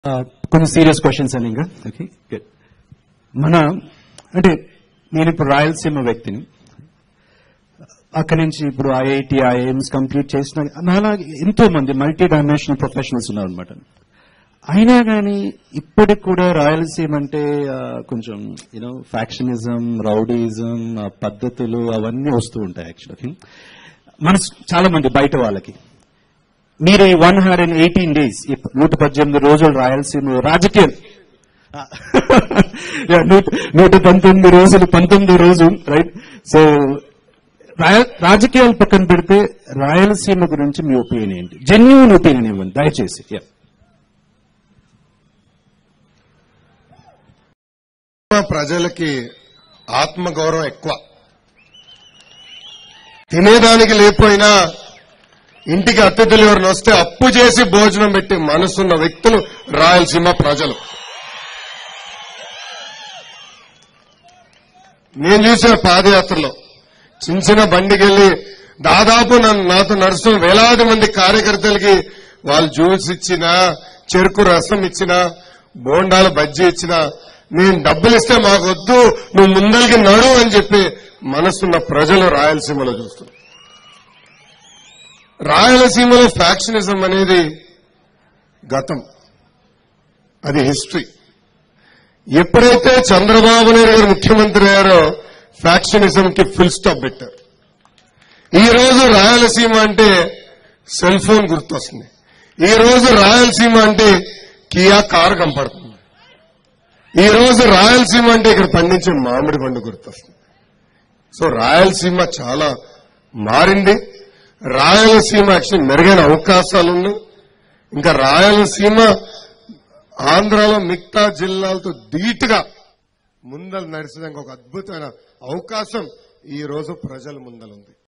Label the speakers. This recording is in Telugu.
Speaker 1: కొన్ని సీరియస్ క్వశ్చన్స్ అని ఇంకా ఓకే గుడ్ మన అంటే నేను ఇప్పుడు రాయలసీమ వ్యక్తిని అక్కడి నుంచి ఇప్పుడు ఐఐటి ఐఐఎంస్ కంప్లీట్ చేసిన నాలాగే ఎంతో మంది మల్టీ డైమెన్షనల్ ప్రొఫెషనల్స్ ఉన్నారు అనమాట అయినా కానీ ఇప్పటికి కూడా రాయలసీమ అంటే ఆ, కొంచెం యూనో ఫ్యాక్షనిజం రౌడీజం పద్ధతులు అవన్నీ వస్తూ ఉంటాయి యాక్చువల్లీ మన చాలా మంది బయట వాళ్ళకి మీరు ఈ one hundred and eighteen days నూట పద్దెనిమిది రోజులు రాయలసీమ రాజకీయం Yeah, నూట నూట పంతొమ్మిది రోజులు పంతొమ్మిది రోజు రైట్ సో రాజకీయాలు పక్కన పెడితే రాయలసీమ గురించి మీ ఒపీనియన్ ఏంటి జెన్యున్ ఒపీనియన్ ఇవ్వండి దయచేసి Yeah.
Speaker 2: ప్రజలకి ఆత్మగౌరవం ఎక్కువ తినేదానికి లేకపోయినా ఇంటికి అతిథులు ఎవరిని వస్తే అప్పు చేసి భోజనం పెట్టి మనసున్న వ్యక్తులు రాయలసీమ ప్రజలు నేను చూసిన పాదయాత్రలో చిన్న చిన్న బండికి వెళ్ళి దాదాపు నన్ను నాతో నడుస్తున్న వేలాది మంది కార్యకర్తలకి వాళ్ళు జ్యూస్ ఇచ్చినా చెరుకు రసం ఇచ్చినా బోండాల బజ్జీ ఇచ్చినా నేను డబ్బులు ఇస్తే మాకు వద్దు నువ్వు ముందరికి నడు అని చెప్పి మనసున్న ప్రజలు రాయలసీమలో చూస్తున్నారు రాయలసీమలో ఫ్యాక్షనిజం అనేది గతం అది హిస్టరీ ఎప్పుడైతే చంద్రబాబు నాయుడు గారు ముఖ్యమంత్రి అయ్యారో ఫ్యాక్షనిజం కి ఫుల్ స్టాప్ పెట్టారు ఈ రోజు రాయలసీమ అంటే సెల్ ఫోన్ గుర్తొస్తుంది ఈ రోజు రాయలసీమ అంటే కియా కార్ కనపడుతుంది ఈ రోజు రాయలసీమ అంటే ఇక్కడ పండించే మామిడి పండు గుర్తొస్తుంది సో రాయలసీమ చాలా మారింది రాయలసీమ యాక్చువల్లీ మెరుగైన అవకాశాలు ఉన్నాయి ఇంకా రాయలసీమ ఆంధ్రాలో మిగతా జిల్లాలతో ధీటుగా ముందలు నడిచేదానికి ఒక అద్భుతమైన అవకాశం ఈ రోజు ప్రజల ముందలుంది